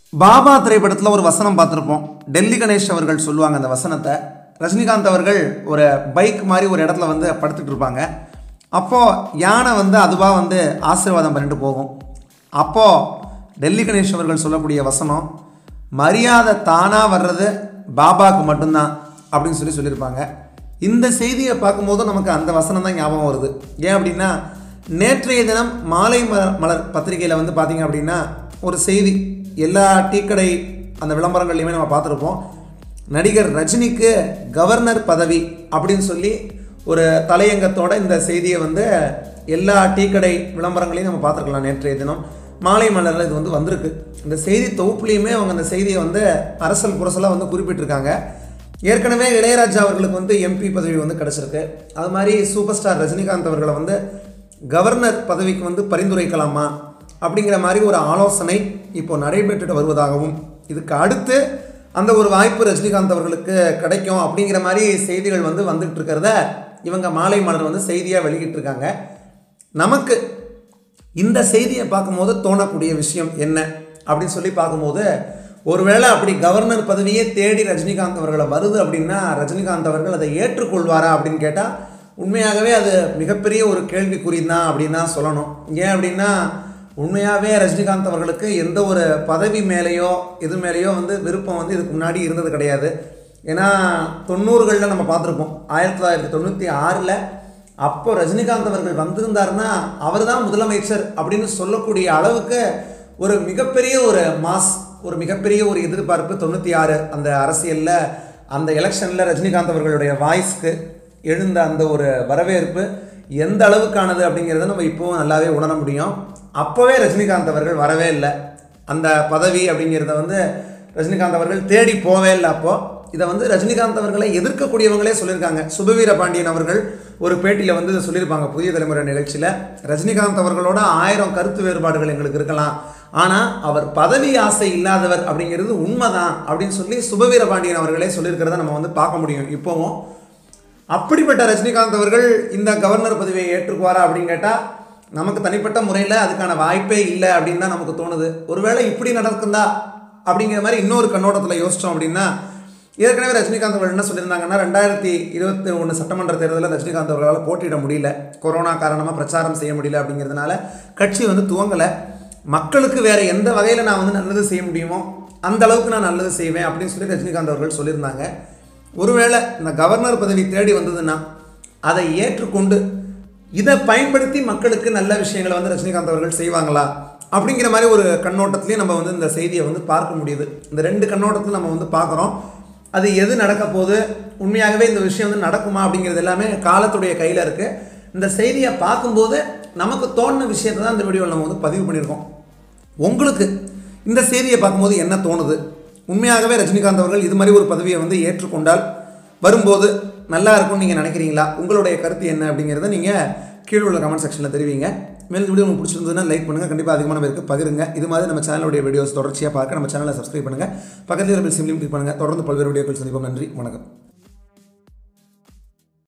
பாபா திரைப்படத்தில் ஒரு வசனம் பார்த்துருப்போம் டெல்லி கணேஷ் அவர்கள் சொல்லுவாங்க அந்த வசனத்தை ரஜினிகாந்த் அவர்கள் ஒரு பைக் மாதிரி ஒரு இடத்துல வந்து படுத்துட்டு இருப்பாங்க அப்போது யானை வந்து அதுவாக வந்து ஆசீர்வாதம் பண்ணிட்டு போகும் அப்போது டெல்லி கணேஷ் அவர்கள் சொல்லக்கூடிய வசனம் மரியாதை தானாக வர்றது பாபாவுக்கு மட்டும்தான் அப்படின்னு சொல்லி சொல்லியிருப்பாங்க இந்த செய்தியை பார்க்கும்போது நமக்கு அந்த வசனம் தான் ஞாபகம் வருது ஏன் அப்படின்னா நேற்றைய தினம் மாலை மலர் மலர் பத்திரிகையில் வந்து பார்த்தீங்க அப்படின்னா ஒரு செய்தி எல்லா டீக்கடை அந்த விளம்பரங்கள்லையுமே நம்ம பார்த்துருப்போம் நடிகர் ரஜினிக்கு கவர்னர் பதவி அப்படின்னு சொல்லி ஒரு தலையங்கத்தோட இந்த செய்தியை வந்து எல்லா டீக்கடை விளம்பரங்களையும் நம்ம பார்த்துருக்கலாம் நேற்றைய தினம் மாலை மலரில் இது வந்து வந்திருக்கு இந்த செய்தி தொகுப்புலேயுமே அவங்க அந்த செய்தியை வந்து அரசல் புரசலாக வந்து குறிப்பிட்டிருக்காங்க ஏற்கனவே இளையராஜா அவர்களுக்கு வந்து எம்பி பதவி வந்து கிடச்சிருக்கு அது மாதிரி சூப்பர் ஸ்டார் ரஜினிகாந்த் அவர்களை வந்து கவர்னர் பதவிக்கு வந்து பரிந்துரைக்கலாமா அப்படிங்கிற மாதிரி ஒரு ஆலோசனை இப்போ நடைபெற்றுட்டு வருவதாகவும் இதுக்கு அடுத்து அந்த ஒரு வாய்ப்பு ரஜினிகாந்த் அவர்களுக்கு கிடைக்கும் அப்படிங்கிற மாதிரி செய்திகள் வந்து வந்துட்டு இருக்கிறத இவங்க மாலை மலர் வந்து செய்தியாக வெளியிட்டிருக்காங்க நமக்கு இந்த செய்தியை பார்க்கும்போது தோணக்கூடிய விஷயம் என்ன அப்படின்னு சொல்லி பார்க்கும்போது ஒருவேளை அப்படி கவர்னர் பதவியே தேடி ரஜினிகாந்த் அவர்களை வருது அப்படின்னா ரஜினிகாந்த் அவர்கள் அதை ஏற்றுக்கொள்வாரா அப்படின்னு கேட்டால் உண்மையாகவே அது மிகப்பெரிய ஒரு கேள்விக்குறி தான் அப்படின்னு தான் சொல்லணும் ஏன் அப்படின்னா உண்மையாகவே ரஜினிகாந்த் அவர்களுக்கு எந்த ஒரு பதவி மேலேயோ இது மேலேயோ வந்து விருப்பம் வந்து இதுக்கு முன்னாடி இருந்தது கிடையாது ஏன்னா தொண்ணூறுகளில் நம்ம பார்த்துருப்போம் ஆயிரத்தி தொள்ளாயிரத்தி தொண்ணூற்றி ஆறில் அப்போ ரஜினிகாந்த் அவர்கள் வந்திருந்தாருன்னா அவர் தான் முதலமைச்சர் அப்படின்னு சொல்லக்கூடிய அளவுக்கு ஒரு மிகப்பெரிய ஒரு மாஸ் ஒரு மிகப்பெரிய ஒரு எதிர்பார்ப்பு தொண்ணூற்றி ஆறு அந்த அரசியலில் அந்த எலெக்ஷனில் ரஜினிகாந்த் அவர்களுடைய வாய்ஸ்க்கு எழுந்த அந்த ஒரு வரவேற்பு எந்த அளவுக்கானது அப்படிங்கிறத நம்ம இப்போவும் நல்லாவே உணர முடியும் அப்போவே ரஜினிகாந்த் அவர்கள் வரவே இல்லை அந்த பதவி அப்படிங்கிறத வந்து ரஜினிகாந்த் அவர்கள் தேடி போவே இல்லை அப்போது இதை வந்து ரஜினிகாந்த் அவர்களை எதிர்க்கக்கூடியவங்களே சொல்லியிருக்காங்க சுபவீர பாண்டியன் அவர்கள் ஒரு பேட்டியில் வந்து இதை சொல்லியிருப்பாங்க புதிய தலைமுறை நிகழ்ச்சியில் ரஜினிகாந்த் அவர்களோட ஆயிரம் கருத்து வேறுபாடுகள் எங்களுக்கு இருக்கலாம் ஆனால் அவர் பதவி ஆசை இல்லாதவர் அப்படிங்கிறது உண்மைதான் அப்படின்னு சொல்லி சுபவீர பாண்டியன் அவர்களே சொல்லியிருக்கிறத நம்ம வந்து பார்க்க முடியும் இப்போவும் அப்படிப்பட்ட ரஜினிகாந்த் அவர்கள் இந்த கவர்னர் பதவியை ஏற்றுக்குவாரா அப்படின்னு கேட்டால் நமக்கு தனிப்பட்ட முறையில் அதுக்கான வாய்ப்பே இல்லை அப்படின்னு தான் நமக்கு தோணுது ஒருவேளை இப்படி நடக்குந்தா அப்படிங்கிற மாதிரி இன்னொரு கண்ணோட்டத்தில் யோசித்தோம் அப்படின்னா ஏற்கனவே ரஜினிகாந்த் அவர்கள் என்ன சொல்லியிருந்தாங்கன்னா ரெண்டாயிரத்தி இருபத்தி ஒன்று சட்டமன்ற தேர்தலில் ரஜினிகாந்த் அவர்களால் போட்டியிட முடியல கொரோனா காரணமாக பிரச்சாரம் செய்ய முடியல அப்படிங்கிறதுனால கட்சி வந்து துவங்கலை மக்களுக்கு வேறு எந்த வகையில் நான் வந்து நல்லது செய்ய முடியுமோ அந்த அளவுக்கு நான் நல்லது செய்வேன் அப்படின்னு சொல்லி ரஜினிகாந்த் அவர்கள் சொல்லியிருந்தாங்க ஒருவேளை இந்த கவர்னர் பதவி தேடி வந்ததுன்னா அதை ஏற்றுக்கொண்டு இதை பயன்படுத்தி மக்களுக்கு நல்ல விஷயங்களை வந்து ரஜினிகாந்த் அவர்கள் செய்வாங்களா அப்படிங்கிற மாதிரி ஒரு கண்ணோட்டத்திலையும் நம்ம வந்து இந்த செய்தியை வந்து பார்க்க முடியுது இந்த ரெண்டு கண்ணோட்டத்தில் நம்ம வந்து பார்க்குறோம் அது எது நடக்க போகுது உண்மையாகவே இந்த விஷயம் வந்து நடக்குமா அப்படிங்கிறது எல்லாமே காலத்துடைய கையில் இருக்குது இந்த செய்தியை பார்க்கும்போது நமக்கு தோணுன விஷயத்தை தான் இந்த வீடியோவில் நம்ம வந்து பதிவு பண்ணியிருக்கோம் உங்களுக்கு இந்த செய்தியை பார்க்கும்போது என்ன தோணுது உண்மையாகவே ரஜினிகாந்த் அவர்கள் இது மாதிரி ஒரு பதவியை வந்து ஏற்றுக்கொண்டால் வரும்போது நல்லா இருக்கும்னு நீங்கள் நினைக்கிறீங்களா உங்களுடைய கருத்து என்ன அப்படிங்கிறத நீங்கள் கீழே உள்ள கமெண்ட் செக்ஷனில் தெரிவிங்க மேலும் இந்த வீடியோ உங்களுக்கு பிடிச்சிருந்ததுன்னா லைக் பண்ணுங்கள் கண்டிப்பாக அதிகமான பேருக்கு பகிருங்க இது மாதிரி நம்ம சேனலுடைய வீடியோஸ் தொடர்ச்சியாக பார்க்க நம்ம சேனலை சப்ஸ்கிரைப் பண்ணுங்கள் பக்கத்தில் இருக்க சிம்லையும் கிளிக் பண்ணுங்கள் தொடர்ந்து பல்வேறு வீடியோக்கள் சந்திப்போம் நன்றி வணக்கம்